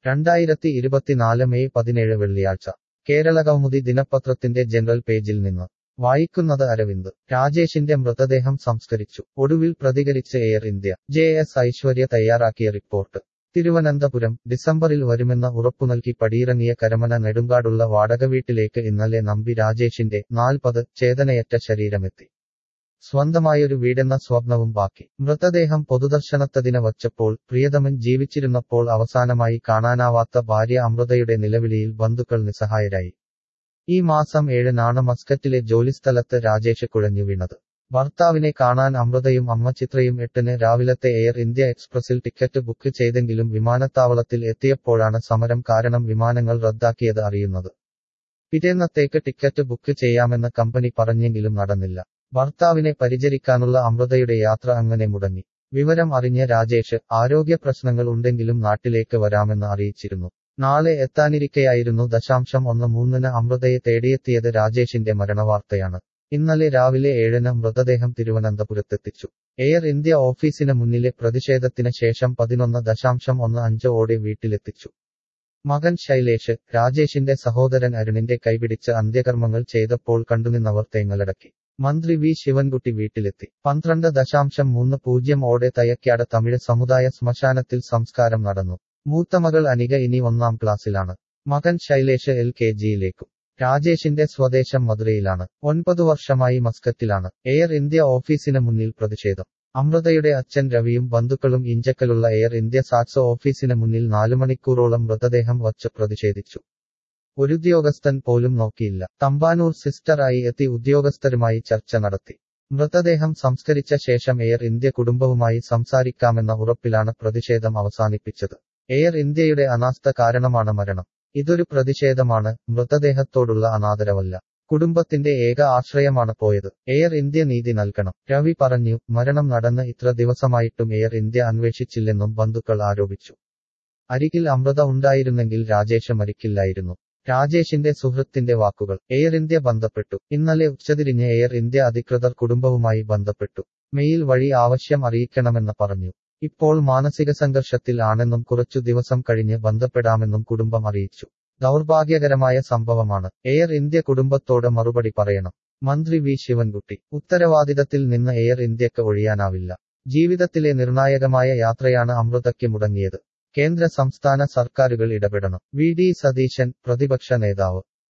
രണ്ടായിരത്തി ഇരുപത്തിനാല് മെയ് പതിനേഴ് വെള്ളിയാഴ്ച കേരള കൗമുദി ദിനപത്രത്തിന്റെ ജനറൽ പേജിൽ നിന്ന് വായിക്കുന്നത് അരവിന്ദ് രാജേഷിന്റെ മൃതദേഹം സംസ്കരിച്ചു ഒടുവിൽ പ്രതികരിച്ച് Air India J S Aishwarya തയ്യാറാക്കിയ റിപ്പോർട്ട് തിരുവനന്തപുരം ഡിസംബറിൽ വരുമെന്ന ഉറപ്പുനൽകി പടിയിറങ്ങിയ കരമന നെടുങ്കാടുള്ള വാടകവീട്ടിലേക്ക് ഇന്നലെ നമ്പി രാജേഷിന്റെ നാൽപ്പത് ചേതനയറ്റ ശരീരമെത്തി സ്വന്തമായൊരു വീടെന്ന സ്വപ്നവും ബാക്കി മൃതദേഹം പൊതുദർശനത്തതിന് വച്ചപ്പോൾ പ്രിയതമൻ ജീവിച്ചിരുന്നപ്പോൾ അവസാനമായി കാണാനാവാത്ത ഭാര്യ അമൃതയുടെ നിലവിളിയിൽ ബന്ധുക്കൾ നിസ്സഹായരായി ഈ മാസം ഏഴിനാണ് മസ്കറ്റിലെ ജോലിസ്ഥലത്ത് രാജേഷ് കുഴഞ്ഞു വീണത് ഭർത്താവിനെ കാണാൻ അമൃതയും അമ്മ ചിത്രയും എട്ടിന് രാവിലത്തെ എയർ ഇന്ത്യ എക്സ്പ്രസിൽ ടിക്കറ്റ് ബുക്ക് ചെയ്തെങ്കിലും വിമാനത്താവളത്തിൽ എത്തിയപ്പോഴാണ് സമരം കാരണം വിമാനങ്ങൾ റദ്ദാക്കിയത് അറിയുന്നത് പിറ്റേന്നത്തേക്ക് ടിക്കറ്റ് ബുക്ക് ചെയ്യാമെന്ന് കമ്പനി പറഞ്ഞെങ്കിലും നടന്നില്ല ഭർത്താവിനെ പരിചരിക്കാനുള്ള അമൃതയുടെ യാത്ര അങ്ങനെ മുടങ്ങി വിവരം അറിഞ്ഞ രാജേഷ് ആരോഗ്യ പ്രശ്നങ്ങൾ ഉണ്ടെങ്കിലും നാട്ടിലേക്ക് വരാമെന്ന് അറിയിച്ചിരുന്നു നാളെ എത്താനിരിക്കെയായിരുന്നു ദശാംശം ഒന്ന് മൂന്നിന് അമൃതയെ തേടിയെത്തിയത് രാജേഷിന്റെ മരണവാർത്തയാണ് ഇന്നലെ രാവിലെ ഏഴിന് മൃതദേഹം തിരുവനന്തപുരത്തെത്തിച്ചു എയർ ഇന്ത്യ ഓഫീസിന് മുന്നിലെ പ്രതിഷേധത്തിന് ശേഷം പതിനൊന്ന് ദശാംശം ഒന്ന് അഞ്ച് ഓടെ വീട്ടിലെത്തിച്ചു മകൻ ശൈലേഷ് രാജേഷിന്റെ സഹോദരൻ അരുണിന്റെ കൈപിടിച്ച് അന്ത്യകർമ്മങ്ങൾ ചെയ്തപ്പോൾ കണ്ടുനിന്നവർ തേങ്ങലടക്കി മന്ത്രി വി ശിവൻകുട്ടി വീട്ടിലെത്തി പന്ത്രണ്ട് ദശാംശം മൂന്ന് പൂജ്യം ഓടെ തയക്കാട് തമിഴ് സമുദായ ശ്മശാനത്തിൽ സംസ്കാരം നടന്നു മൂത്തമകൾ അനിക ഇനി ഒന്നാം ക്ലാസ്സിലാണ് മകൻ ശൈലേഷ് എൽ കെ ജിയിലേക്കും രാജേഷിന്റെ സ്വദേശം മധുരയിലാണ് ഒൻപതു വർഷമായി മസ്കറ്റിലാണ് എയർ ഇന്ത്യ ഓഫീസിന് മുന്നിൽ പ്രതിഷേധം അമൃതയുടെ അച്ഛൻ രവിയും ബന്ധുക്കളും ഇഞ്ചക്കലുള്ള എയർ ഇന്ത്യ സാക്സോ ഓഫീസിന് മുന്നിൽ നാലു മണിക്കൂറോളം മൃതദേഹം വച്ച് പ്രതിഷേധിച്ചു ഒരുദ്യോഗസ്ഥൻ പോലും നോക്കിയില്ല തമ്പാനൂർ സിസ്റ്ററായി എത്തി ഉദ്യോഗസ്ഥരുമായി ചർച്ച നടത്തി മൃതദേഹം സംസ്കരിച്ച ശേഷം എയർ ഇന്ത്യ കുടുംബവുമായി സംസാരിക്കാമെന്ന ഉറപ്പിലാണ് പ്രതിഷേധം അവസാനിപ്പിച്ചത് എയർ ഇന്ത്യയുടെ അനാസ്ഥ കാരണമാണ് മരണം ഇതൊരു പ്രതിഷേധമാണ് മൃതദേഹത്തോടുള്ള അനാദരവല്ല കുടുംബത്തിന്റെ ഏക ആശ്രയമാണ് പോയത് എയർ ഇന്ത്യ നീതി നൽകണം രവി പറഞ്ഞു മരണം നടന്ന് ഇത്ര ദിവസമായിട്ടും എയർ ഇന്ത്യ അന്വേഷിച്ചില്ലെന്നും ബന്ധുക്കൾ ആരോപിച്ചു അരികിൽ അമൃത ഉണ്ടായിരുന്നെങ്കിൽ രാജേഷ് മരിക്കില്ലായിരുന്നു രാജേഷിന്റെ സുഹൃത്തിന്റെ വാക്കുകൾ എയർ ഇന്ത്യ ബന്ധപ്പെട്ടു ഇന്നലെ ഉച്ചതിരിഞ്ഞ് എയർ ഇന്ത്യ അധികൃതർ കുടുംബവുമായി ബന്ധപ്പെട്ടു മെയിൽ വഴി ആവശ്യം അറിയിക്കണമെന്ന് പറഞ്ഞു ഇപ്പോൾ മാനസിക സംഘർഷത്തിൽ ആണെന്നും കുറച്ചു ദിവസം കഴിഞ്ഞ് ബന്ധപ്പെടാമെന്നും കുടുംബം അറിയിച്ചു ദൗർഭാഗ്യകരമായ സംഭവമാണ് എയർ ഇന്ത്യ കുടുംബത്തോട് മറുപടി പറയണം മന്ത്രി വി ശിവൻകുട്ടി ഉത്തരവാദിത്തത്തിൽ നിന്ന് എയർ ഇന്ത്യക്ക് ഒഴിയാനാവില്ല ജീവിതത്തിലെ നിർണായകമായ യാത്രയാണ് അമൃതയ്ക്ക് മുടങ്ങിയത് കേന്ദ്ര സംസ്ഥാന സർക്കാരുകൾ ഇടപെടണം വി ഡി സതീശൻ പ്രതിപക്ഷ നേതാവ്